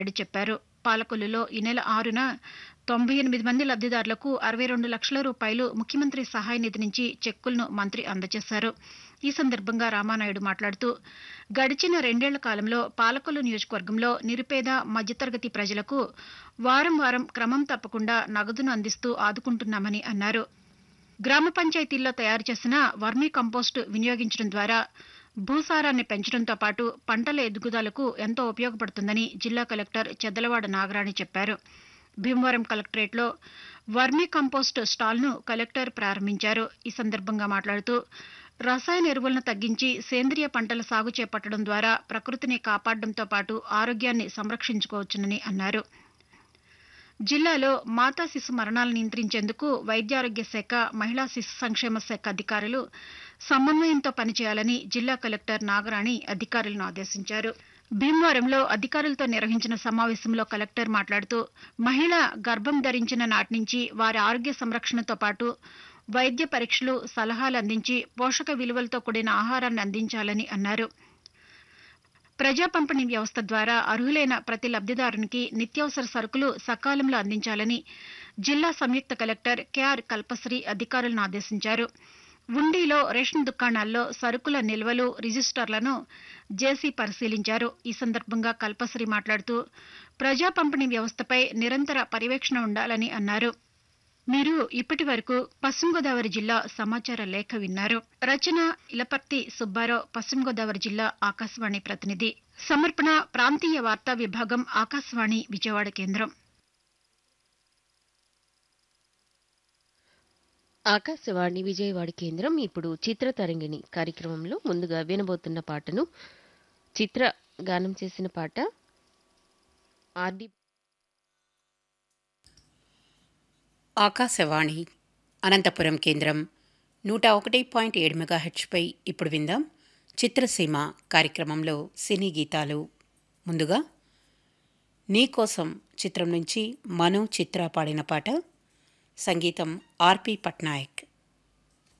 రెడ్డి చెప్పారు పాలకొల్లులో ఈ నెల ఆరున తొంభై ఎనిమిది మంది లబ్దిదారులకు అరవై రెండు లక్షల రూపాయలు ముఖ్యమంత్రి సహాయ నిధి నుంచి చెక్కులను మంత్రి అందజేశారు ఈ సందర్భంగా రామానాయుడు మాట్లాడుతూ గడిచిన రెండేళ్ల కాలంలో పాలకొల్లు నియోజకవర్గంలో నిరుపేద మధ్యతరగతి ప్రజలకు వారం వారం క్రమం తప్పకుండా నగదును అందిస్తూ ఆదుకుంటున్నామని అన్నారు గ్రామ పంచాయతీల్లో తయారు చేసిన వర్మీ కంపోస్టు వినియోగించడం ద్వారా భూసారాన్ని పెంచడంతో పాటు పంటల ఎదుగుదలకు ఎంతో ఉపయోగపడుతుందని జిల్లా కలెక్టర్ చెద్దలవాడ నాగరాణి చెప్పారు భీమవరం కలెక్టరేట్లో వర్మీ కంపోస్ట్ స్టాల్ను కలెక్టర్ ప్రారంభించారు ఈ సందర్భంగా మాట్లాడుతూ రసాయన ఎరువులను తగ్గించి సేంద్రియ పంటల సాగు చేపట్టడం ద్వారా ప్రకృతిని కాపాడడంతో పాటు ఆరోగ్యాన్ని సంరక్షించుకోవచ్చునని అన్నారు జిల్లాలో మాతా శిశు మరణాలను నియంత్రించేందుకు వైద్యారోగ్య శాఖ మహిళా శిశు సంక్షేమ శాఖ అధికారులు సమన్వయంతో పనిచేయాలని జిల్లా కలెక్టర్ నాగరాణి అధికారులను ఆదేశించారు భీమవరంలో అధికారులతో నిర్వహించిన సమావేశంలో కలెక్టర్ మాట్లాడుతూ మహిళ గర్భం ధరించిన నాటి నుంచి వారి ఆరోగ్య సంరక్షణతో పాటు వైద్య పరీక్షలు సలహాలు అందించి పోషక విలువలతో కూడిన ఆహారాన్ని అందించాలని అన్నారు ప్రజా పంపిణీ వ్యవస్థ ద్వారా అర్హులైన ప్రతి లబ్దిదారునికి నిత్యావసర సరుకులు సకాలంలో అందించాలని జిల్లా సంయుక్త కలెక్టర్ కెఆర్ కల్పశ్రీ అధికారులను ఆదేశించారు ఉండిలో రేషన్ దుకాణాల్లో సరుకుల నిల్వలు రిజిస్టర్లను జేసీ పరిశీలించారు ఈ సందర్భంగా కల్పశ్రీ మాట్లాడుతూ ప్రజా పంపిణీ వ్యవస్థపై నిరంతర పర్యవేక్షణ ఉండాలని అన్నారు మీరు ఇప్పటి వరకు పశ్చిమ గోదావరి జిల్లా సమాచార లేఖ విన్నారు రచన ఇలపర్తి సుబ్బారావు పశ్చిమ గోదావరి జిల్లా ఆకాశవాణి ప్రతినిధి సమర్పణ ప్రాంతీయ వార్తా విభాగం ఆకాశవాణి విజయవాడ కేంద్రం ఆకాశవాణి విజయవాడ కేంద్రం ఇప్పుడు చిత్ర తరంగిణి కార్యక్రమంలో ముందుగా వినబోతున్న పాటను చిత్ర గానం చేసిన పాట ఆర్డి ఆకాశవాణి అనంతపురం కేంద్రం నూట ఒకటి పాయింట్ ఏడు మెగాహెచ్పై ఇప్పుడు విందాం చిత్రసీమ కార్యక్రమంలో సినీ గీతాలు ముందుగా నీకోసం చిత్రం నుంచి మను చిత్ర పాడిన పాట సంగీతం ఆర్పి పట్నాయక్